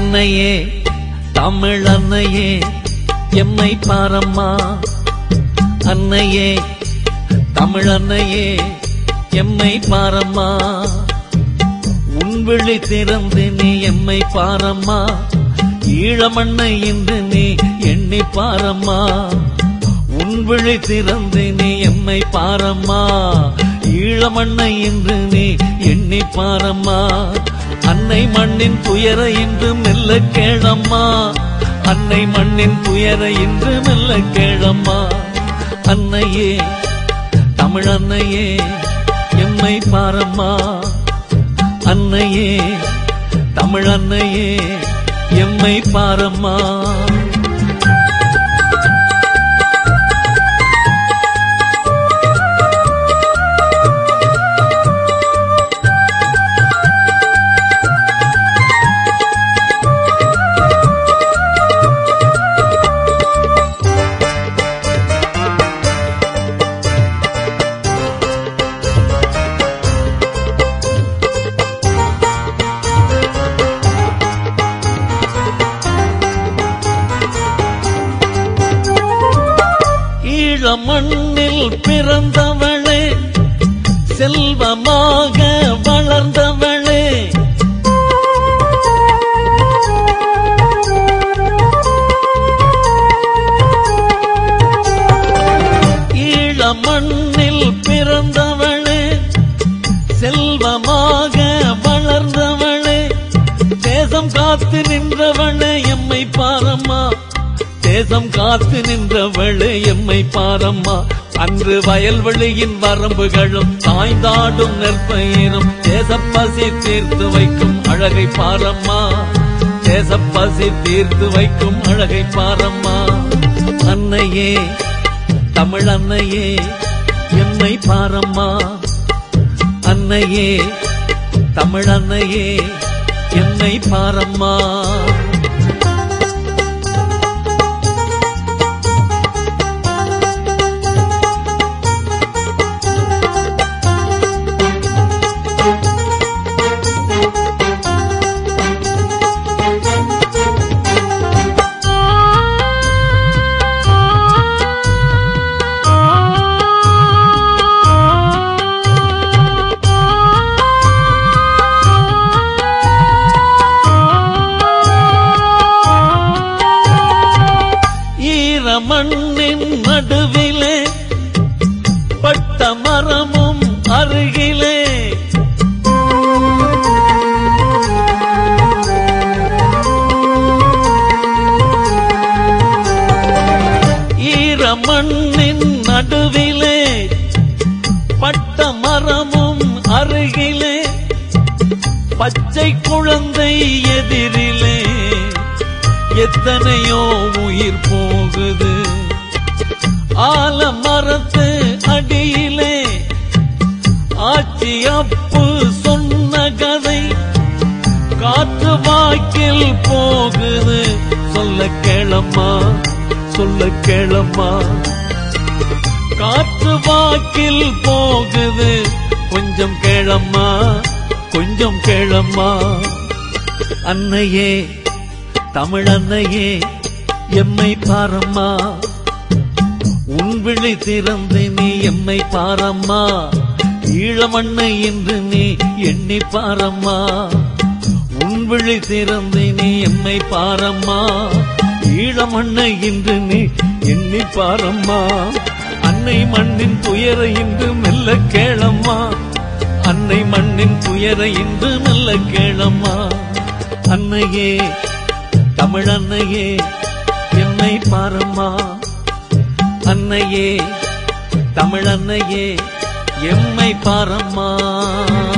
அன்னையே தமிழ் அன்னையே எம்மை பாரம்மா அன்னையே தமிழ் அன்னையே எம்மை பாரம்மா உன் விழி திறந்து நீ எம்மை பாரம்மா ஈழமண்ணை என்று நீ எண்ணி பாரம்மா உன் விழி திறந்து நீ எம்மை பாரம்மா ஈழமண்ணை என்று நீ எண்ணி பாரம்மா அன்னை மண்ணின் துயர இன்று மெல்ல கேளம்மா அன்னை மண்ணின் துயர இன்று மெல்ல கேளம்மா அன்னையே தமிழ் அன்னையே எம்மை பாரம்மா அன்னையே தமிழ் அன்னையே எம்மை பாரம்மா ஈழ மண்ணில் பிறந்தவளே செல்வமாக வளர்ந்தவளே ஈழ மண்ணில் பிறந்தவளே செல்வமாக வளர்ந்தவளே தேசம் காத்து நின்றவளே எம்மை பாரம்மா தேசம் காத்து நின்றவளே எம்மை பாரம்மா அன்று வயல்வெளியின் வரம்புகளும் சாய்ந்தாடும் நெற்பயிரும் தேசப்பசி தீர்த்து வைக்கும் அழகை பாரம்மா தேசப்பசி தீர்த்து வைக்கும் அழகை பாரம்மா அன்னையே தமிழ் அன்னையே எம்மை பாரம்மா அன்னையே தமிழ் அன்னையே என்னை பாரம்மா ஈர மண்ணின் நடுவிலே பட்ட மரமும் அருகிலே ஈர மண்ணின் நடுவிலே பட்ட மரமும் அருகிலே பச்சை குழந்தை எதிரிலே எத்தனையோ உயிர் போகுது ஆலமரத்து அடியிலே ஆட்சி அப்பு சொன்ன கதை காற்று வாக்கில் போகுது சொல்ல கேளம்மா சொல்ல கேளம்மா காற்று வாக்கில் போகுது கொஞ்சம் கேளம்மா கொஞ்சம் கேளம்மா அன்னையே தமிழ் அன்னையே எம்மை பாரம்மா உன் விழி திறந்து நீ எம்மை பாரம்மா ஈழமண்ணை என்று நீ எண்ணி பாரம்மா உன் விழி திறந்து நீ எம்மை பாரம்மா ஈழமண்ணை என்று நீ எண்ணி பாரம்மா அன்னை மண்ணின் துயர இன்று மெல்ல கேளம்மா அன்னை மண்ணின் துயர இன்று மெல்ல கேளம்மா அன்னையே தமிழ் அன்னையே என்னை பாரம்மா அன்னையே தமிழ் அன்னையே எம்மை பாரம்மா